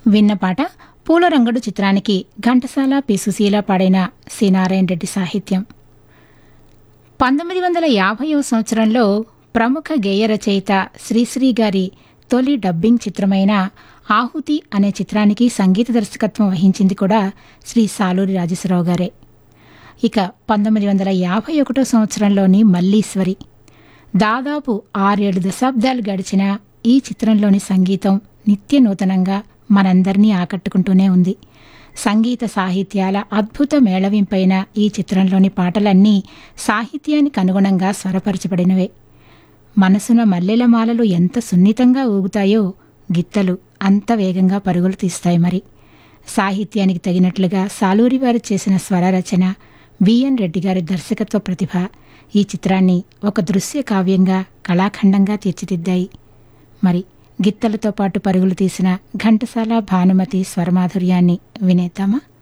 విన్న పాట పూలరంగడు చిత్రానికి ఘంటసాల పి సుశీల పాడిన సి నారాయణ రెడ్డి సాహిత్యం పంతొమ్మిది వందల యాభైవ సంవత్సరంలో ప్రముఖ గేయ రచయిత శ్రీశ్రీ గారి తొలి డబ్బింగ్ చిత్రమైన ఆహుతి అనే చిత్రానికి సంగీత దర్శకత్వం వహించింది కూడా శ్రీ సాలూరి రాజేశ్వరరావు గారే ఇక పంతొమ్మిది వందల యాభై ఒకటో సంవత్సరంలోని మల్లీశ్వరి దాదాపు ఆరేడు దశాబ్దాలు గడిచిన ఈ చిత్రంలోని సంగీతం నిత్య నూతనంగా మనందరినీ ఆకట్టుకుంటూనే ఉంది సంగీత సాహిత్యాల అద్భుత మేళవింపైన ఈ చిత్రంలోని పాటలన్నీ సాహిత్యానికి అనుగుణంగా స్వరపరచబడినవే మనసున మల్లెల మాలలు ఎంత సున్నితంగా ఊగుతాయో గిత్తలు అంత వేగంగా పరుగులు తీస్తాయి మరి సాహిత్యానికి తగినట్లుగా సాలూరి వారు చేసిన స్వర రచన బిఎన్ రెడ్డి గారి దర్శకత్వ ప్రతిభ ఈ చిత్రాన్ని ఒక దృశ్య కావ్యంగా కళాఖండంగా తీర్చిదిద్దాయి మరి గిత్తలతో పాటు పరుగులు తీసిన ఘంటసాల భానుమతి స్వరమాధుర్యాన్ని వినేద్దామా